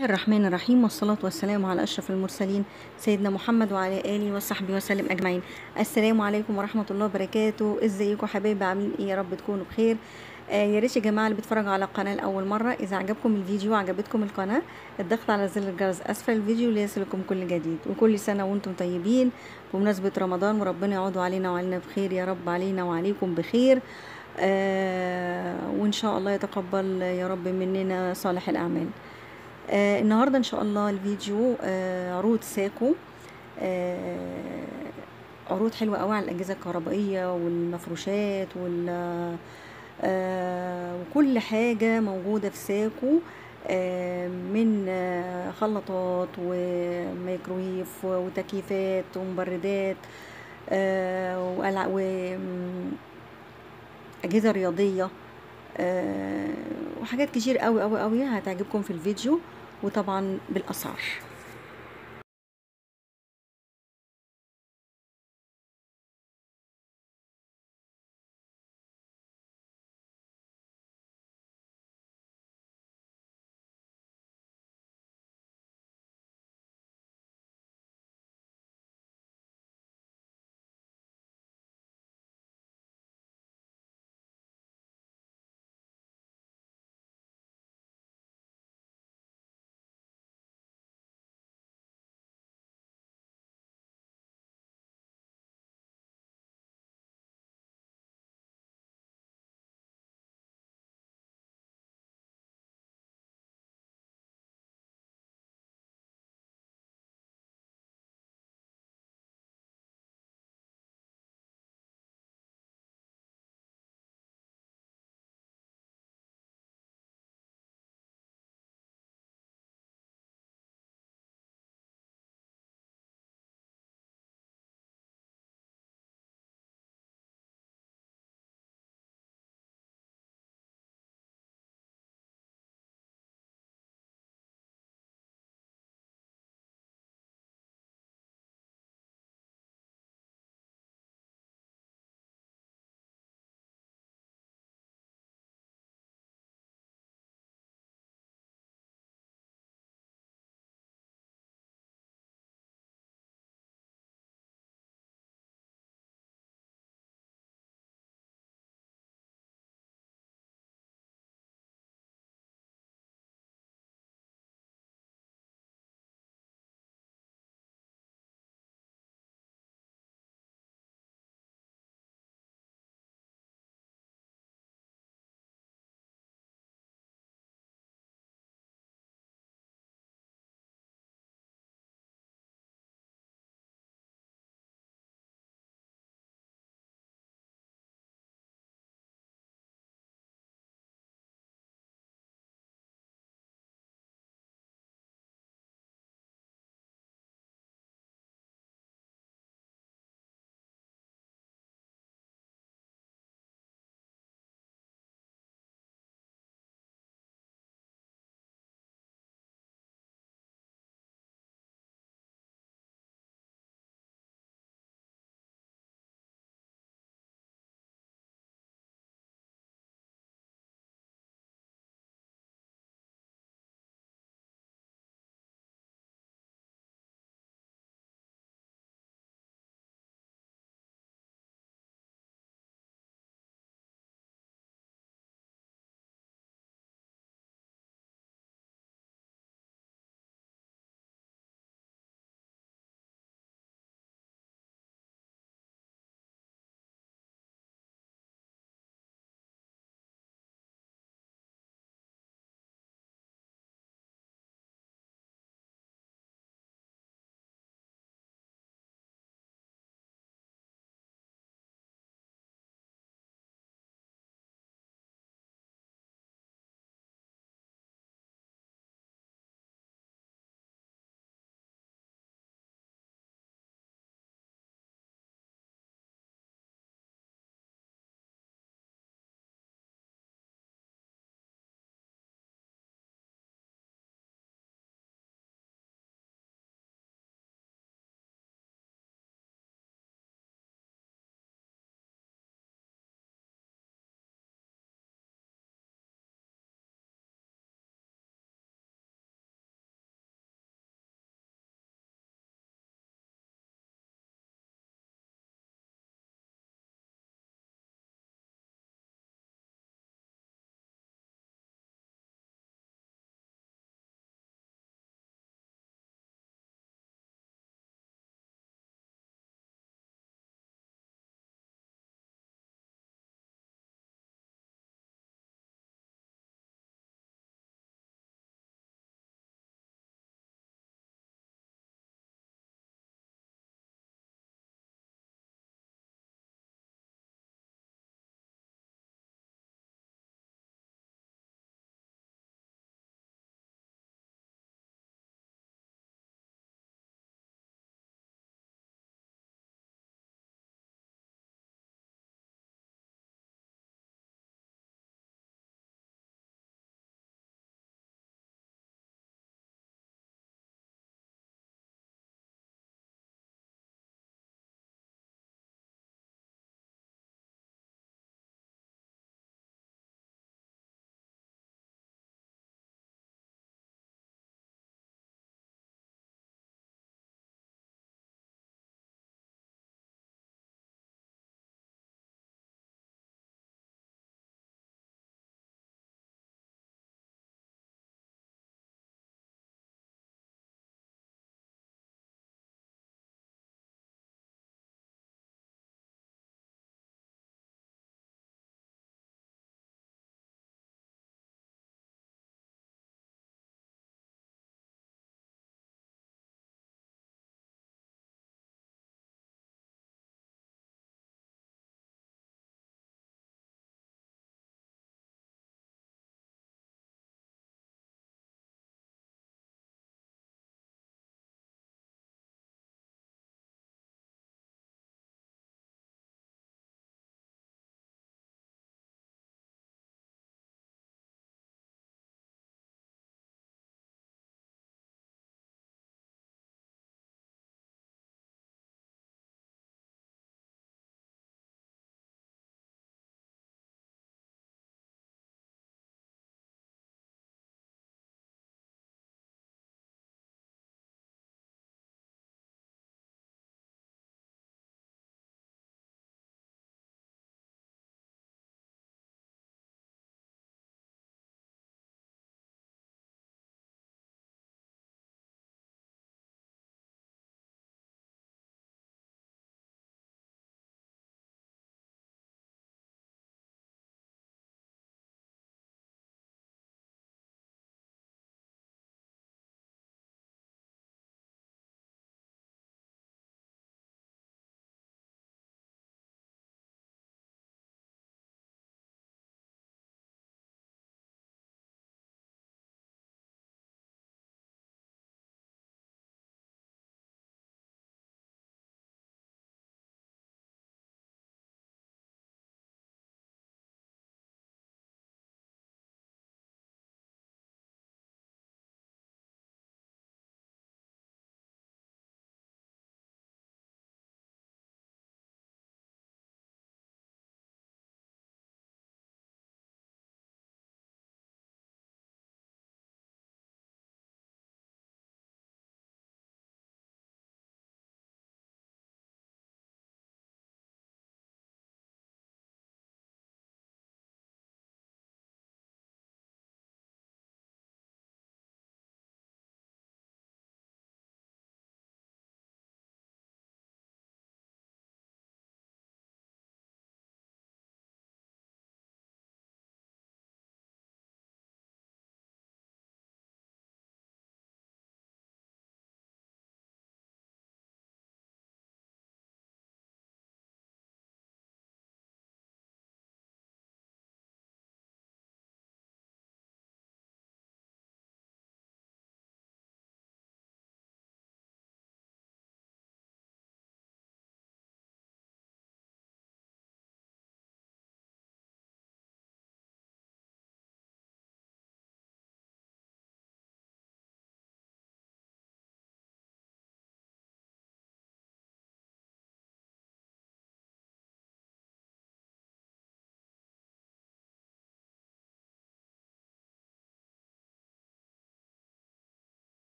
الرحمن الرحيم والصلاة والسلام على أشرف المرسلين سيدنا محمد وعلى آله وصحبه وسلم أجمعين السلام عليكم ورحمة الله وبركاته ازيكم حبايبي عاملين ايه يا رب تكونوا بخير آه يا ريت يا جماعة اللي بيتفرجوا على القناة لأول مرة إذا عجبكم الفيديو وعجبتكم القناة الضغط على زر الجرس أسفل الفيديو ليصلكم كل جديد وكل سنة وانتم طيبين بمناسبة رمضان وربنا يعود علينا وعلينا بخير يا رب علينا وعليكم بخير آه وإن شاء الله يتقبل يا رب مننا صالح الأعمال آه النهارده ان شاء الله الفيديو آه عروض ساكو آه عروض حلوه قوي على الاجهزه الكهربائيه والمفروشات وال آه وكل حاجه موجوده في ساكو آه من آه خلاطات وميكرويف وتكييفات ومبردات آه وألع- وأجهزة رياضية آه، وحاجات كتير قوي قوي قوي هتعجبكم في الفيديو وطبعا بالاسعار